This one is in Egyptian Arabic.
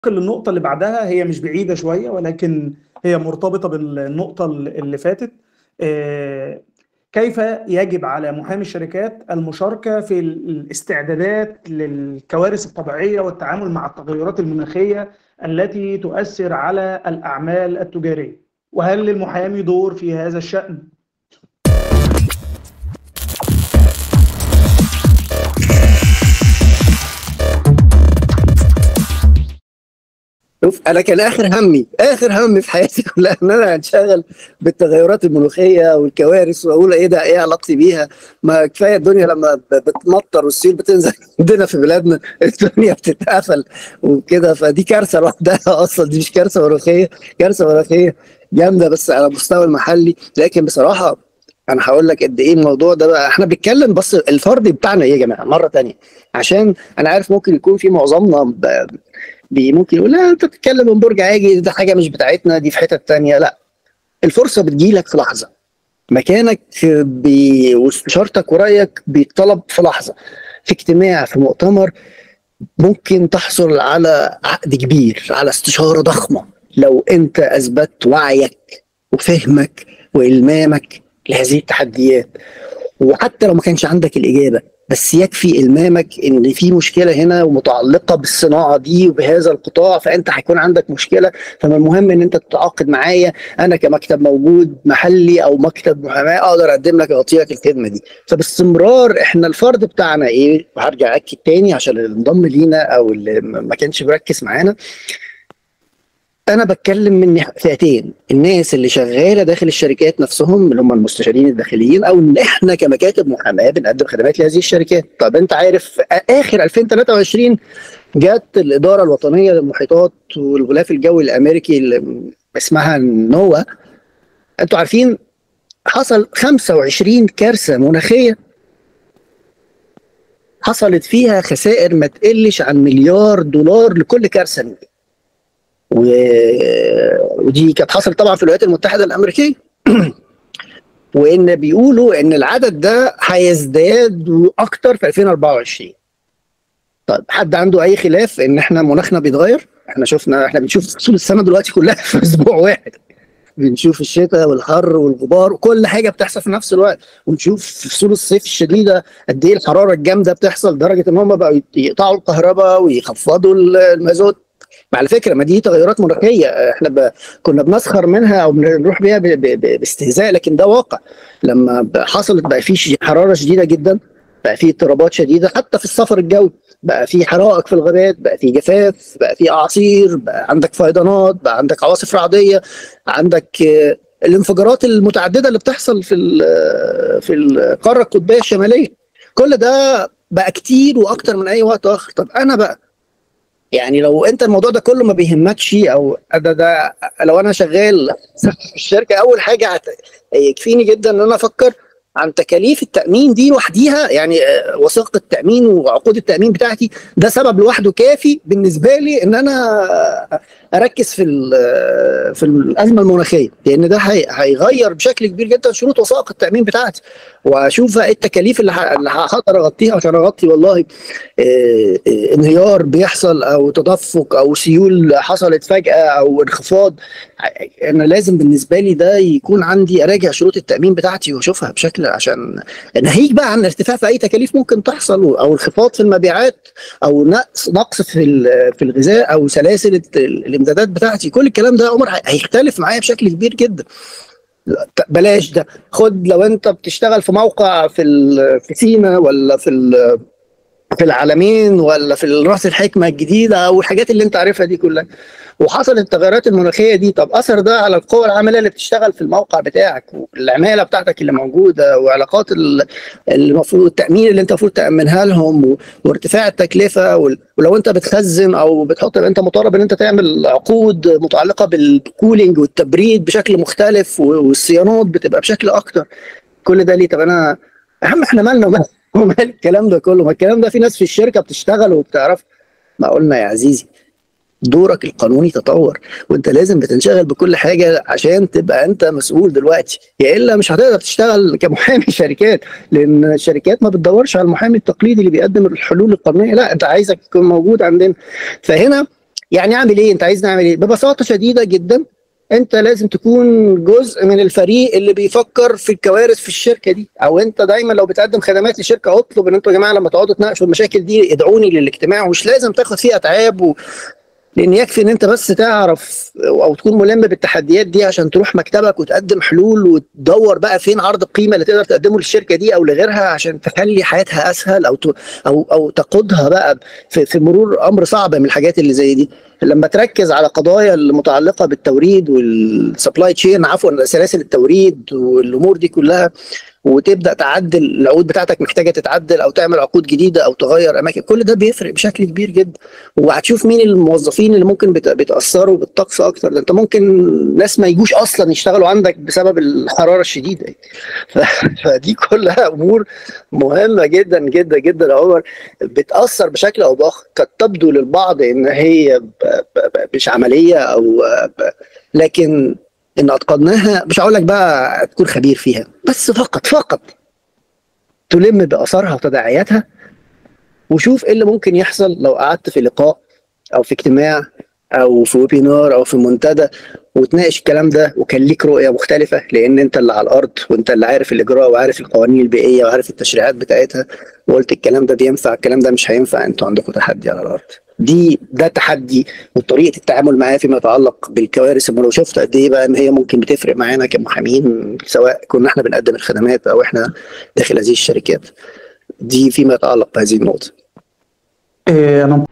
للنقطة اللي بعدها هي مش بعيدة شوية ولكن هي مرتبطة بالنقطة اللي فاتت آه، كيف يجب على محامي الشركات المشاركة في الاستعدادات للكوارث الطبيعية والتعامل مع التغيرات المناخية التي تؤثر على الأعمال التجارية وهل للمحامي دور في هذا الشأن؟ شوف انا كان اخر همي اخر همي في حياتي كلها ان انا انشغل بالتغيرات المناخيه والكوارث واقول ايه ده ايه علاقتي بيها ما كفايه الدنيا لما بتمطر والسيول بتنزل عندنا في بلادنا الدنيا بتتقفل وكده فدي كارثه لوحدها اصلا دي مش كارثه مناخيه كارثه مناخيه جامده بس على المستوى المحلي لكن بصراحه انا هقول لك قد ايه الموضوع ده بقى احنا بنتكلم بس الفرد بتاعنا ايه يا جماعه مره تانية عشان انا عارف ممكن يكون في معظمنا ممكن يقول لا انت بتتكلم من برج عاجي ده حاجه مش بتاعتنا دي في حته تانية لا الفرصه بتجيلك في لحظه مكانك بي... واستشارتك ورايك بيطلب في لحظه في اجتماع في مؤتمر ممكن تحصل على عقد كبير على استشاره ضخمه لو انت اثبتت وعيك وفهمك والمامك لهذه التحديات وحتى لو ما كانش عندك الاجابه بس يكفي المامك ان في مشكله هنا ومتعلقه بالصناعه دي وبهذا القطاع فانت هيكون عندك مشكله فمن المهم ان انت تتعاقد معايا انا كمكتب موجود محلي او مكتب محاماه اقدر اقدم لك اغطي لك الخدمه دي فباستمرار احنا الفرد بتاعنا ايه وهرجع اكد تاني عشان اللي انضم لينا او اللي ما كانش مركز معانا انا بتكلم من فئتين الناس اللي شغاله داخل الشركات نفسهم اللي هم المستشارين الداخليين او ان احنا كمكاتب محاماه بنقدم خدمات لهذه الشركات طب انت عارف اخر 2023 جت الاداره الوطنيه للمحيطات والغلاف الجوي الامريكي اللي اسمها نوا انتوا عارفين حصل 25 كارثه مناخيه حصلت فيها خسائر ما تقلش عن مليار دولار لكل كارثه منهم و... ودي كانت حصلت طبعا في الولايات المتحده الامريكيه وان بيقولوا ان العدد ده هيزداد اكتر في 2024 طيب حد عنده اي خلاف ان احنا مناخنا بيتغير احنا شفنا احنا بنشوف فصول السنه دلوقتي كلها في اسبوع واحد بنشوف الشتاء والحر والغبار وكل حاجه بتحصل في نفس الوقت ونشوف في فصول الصيف الشديده قد ايه الحراره الجامده بتحصل لدرجه ان هم بقوا يقطعوا الكهرباء ويخفضوا المازوت على فكره ما دي تغيرات مناخيه احنا ب... كنا بنسخر منها او بنروح بيها ب... ب... باستهزاء لكن ده واقع لما حصلت بقى في حراره شديده جدا بقى في اضطرابات شديده حتى في السفر الجوي بقى في حرائق في الغابات بقى في جفاف بقى في اعاصير بقى عندك فيضانات بقى عندك عواصف رعديه عندك الانفجارات المتعدده اللي بتحصل في في القاره القطبيه الشماليه كل ده بقى كتير واكتر من اي وقت اخر طب انا بقى يعني لو انت الموضوع ده كله ما بيهمكش او ده, ده لو انا شغال في الشركه اول حاجه يكفيني جدا ان انا افكر عن تكاليف التامين دي لوحديها يعني وثيقه التامين وعقود التامين بتاعتي ده سبب لوحده كافي بالنسبه لي ان انا اركز في في الازمه المناخيه لان ده هيغير بشكل كبير جدا شروط وثائق التامين بتاعتي واشوف ايه التكاليف اللي هقدر اغطيها عشان اغطي والله انهيار بيحصل او تدفق او سيول حصلت فجاه او انخفاض انا لازم بالنسبه لي ده يكون عندي اراجع شروط التامين بتاعتي واشوفها بشكل عشان ناهيك بقى عن ارتفاع في اي تكاليف ممكن تحصل او انخفاض في المبيعات او نقص نقص في في الغذاء او سلاسل الامدادات بتاعتي كل الكلام ده عمر هيختلف معايا بشكل كبير جدا بلاش ده خد لو انت بتشتغل في موقع في في سينا ولا في في العالمين ولا في راس الحكمه الجديده او الحاجات اللي انت عارفها دي كلها وحصلت التغيرات المناخيه دي طب اثر ده على القوى العامله اللي بتشتغل في الموقع بتاعك والعماله بتاعتك اللي موجوده وعلاقات المفروض التامين اللي انت المفروض تامنها لهم وارتفاع التكلفه ولو انت بتخزن او بتحط انت مطالب ان انت تعمل عقود متعلقه بالكولينج والتبريد بشكل مختلف والصيانات بتبقى بشكل اكتر كل ده ليه طب انا اهم احنا مالنا ومال الكلام ده كله ما الكلام ده في ناس في الشركه بتشتغل وبتعرف ما قلنا يا عزيزي دورك القانوني تطور وانت لازم بتنشغل بكل حاجه عشان تبقى انت مسؤول دلوقتي يا الا مش هتقدر تشتغل كمحامي شركات لان الشركات ما بتدورش على المحامي التقليدي اللي بيقدم الحلول القانونيه لا انت عايزك تكون موجود عندنا فهنا يعني اعمل ايه انت عايز نعمل ايه ببساطه شديده جدا انت لازم تكون جزء من الفريق اللي بيفكر في الكوارث في الشركه دي او انت دايما لو بتقدم خدمات لشركه اطلب ان انتوا يا جماعه لما تقعدوا تناقشوا المشاكل دي ادعوني للاجتماع ومش لازم تاخد فيه اتعاب و... لان يكفي ان انت بس تعرف او تكون ملم بالتحديات دي عشان تروح مكتبك وتقدم حلول وتدور بقى فين عرض القيمه اللي تقدر تقدمه للشركه دي او لغيرها عشان تخلي حياتها اسهل او ت... او او تقودها بقى في, في مرور امر صعب من الحاجات اللي زي دي لما تركز على قضايا المتعلقه بالتوريد والسبلاي تشين عفوا سلاسل التوريد والامور دي كلها وتبدا تعدل العقود بتاعتك محتاجه تتعدل او تعمل عقود جديده او تغير اماكن كل ده بيفرق بشكل كبير جدا وهتشوف مين الموظفين اللي ممكن بيتاثروا بالطقس اكتر ده انت ممكن ناس ما يجوش اصلا يشتغلوا عندك بسبب الحراره الشديده فدي كلها امور مهمه جدا جدا جدا يا عمر بتاثر بشكل او باخر قد تبدو للبعض ان هي مش عمليه او لكن ان اتقناها مش هقول لك بقى تكون خبير فيها بس فقط فقط تلم باثارها وتداعياتها وشوف ايه اللي ممكن يحصل لو قعدت في لقاء او في اجتماع او في ويبينار او في منتدى وتناقش الكلام ده وكان ليك رؤيه مختلفه لان انت اللي على الارض وانت اللي عارف الاجراء وعارف القوانين البيئيه وعارف التشريعات بتاعتها وقلت الكلام ده بينفع الكلام ده مش هينفع انتوا عندكم تحدي على الارض دي ده تحدي وطريقه التعامل معاه فيما يتعلق بالكوارث لو شفت قد ايه بقى ان هي ممكن بتفرق معانا كمحامين سواء كنا احنا بنقدم الخدمات او احنا داخل هذه الشركات دي فيما يتعلق بهذه النقطه إيه انا